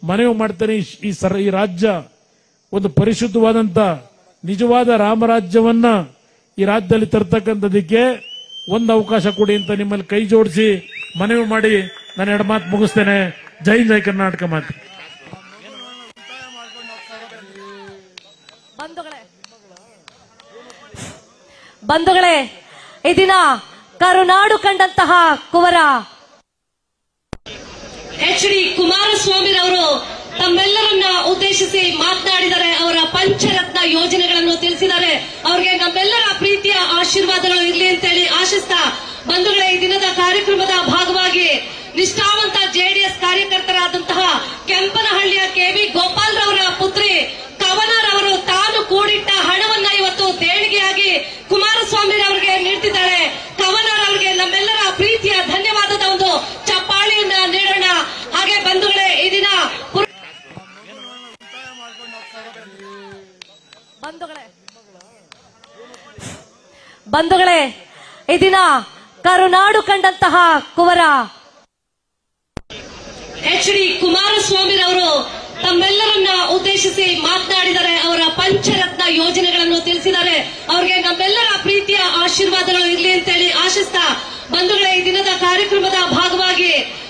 ಮನವಿ ಮಾಡ್ತೇನೆ ಈ- ಈ ಸರ ಈ ರಾಜ್ಯ ಒಂದು ಪರಿಶುದ್ಧವಾದಂತ ನಿಜವಾದ ರಾಮರಾಜ್ಯವನ್ನ ಈ ರಾಜ್ಯದಲ್ಲಿ ತರ್ತಕ್ಕಂಥದಕ್ಕೆ ಒಂದು ಅವಕಾಶ ಕೊಡಿ ಅಂತ ನಿಮ್ಮಲ್ಲಿ ಕೈ ಜೋಡಿಸಿ ಮನವಿ ಮಾಡಿ ನಾನು ಎರಡು ಮಾತು ಮುಗಿಸ್ತೇನೆ ಜೈ ಜೈ ಕರ್ನಾಟಕ ಮಾತು ಬಂಧುಗಳೇ ಬಂಧುಗಳೇ ಈ ದಿನ ಕರುನಾಡು ಕಂಡಂತಹ ಕುವರ ಎಚ್ ಡಿ ಕುಮಾರಸ್ವಾಮಿರವರು ತಮ್ಮೆಲ್ಲರನ್ನ ಉದ್ದೇಶಿಸಿ ಮಾತನಾಡಿದರೆ ಅವರ ಪಂಚರತ್ನ ಯೋಜನೆಗಳನ್ನು ತಿಳಿಸಿದ್ದಾರೆ ಅವರಿಗೆ ನಮ್ಮೆಲ್ಲರ ಪ್ರೀತಿಯ ಆಶೀರ್ವಾದಗಳು ಇರಲಿ ಅಂತೇಳಿ ಆಶಿಸ್ತಾ ಬಂಧುಗಳೇ ಈ ದಿನದ ಕಾರ್ಯಕ್ರಮದ ಭಾಗವಾಗಿ ನಿಷ್ಠಾವಂತ ಜೆಡಿಎಸ್ ಕಾರ್ಯಕರ್ತರಾದಂತಹ ಕೆಂಪನಹಳ್ಳಿಯ ಕೆವಿ ಗೋಪಾಲ್ ರವರ ಪುತ್ರಿ ಕವನರವರು ತಾನು ಕೂಡಿಟ್ಟ ಹಣವನ್ನ ಇವತ್ತು ದೇಣಿಗೆಯಾಗಿ ಕುಮಾರಸ್ವಾಮಿ ಅವರಿಗೆ ನೀಡ್ತಿದ್ದಾಳೆ ಕವನರವರಿಗೆ ನಮ್ಮೆಲ್ಲರ ಪ್ರೀತಿಯ ಧನ್ಯವಾದದ ಒಂದು ಚಪ್ಪಾಳಿಯನ್ನ ನೀಡೋಣ ಹಾಗೆ ಬಂಧುಗಳೇ ಈ ದಿನ ಪುರ- ಬಂಧುಗಳೇ ಬಂಧುಗಳೇ ಈ ದಿನ ಕರುನಾಡು ಕಂಡಂತಹ ಕುವರ ಎಚ್ ಡಿ ಕುಮಾರಸ್ವಾಮಿರವರು ತಮ್ಮೆಲ್ಲರನ್ನ ಉದ್ದೇಶಿಸಿ ಮಾತನಾಡಿದರೆ ಅವರ ಪಂಚರತ್ನ ಯೋಜನೆಗಳನ್ನು ತಿಳಿಸಿದ್ದಾರೆ ಅವರಿಗೆ ನಮ್ಮೆಲ್ಲರ ಪ್ರೀತಿಯ ಆಶೀರ್ವಾದಗಳು ಇರಲಿ ಅಂತೇಳಿ ಆಶಿಸ್ತಾ ಬಂಧುಗಳೇ ಈ ದಿನದ ಕಾರ್ಯಕ್ರಮದ ಭಾಗವಾಗಿ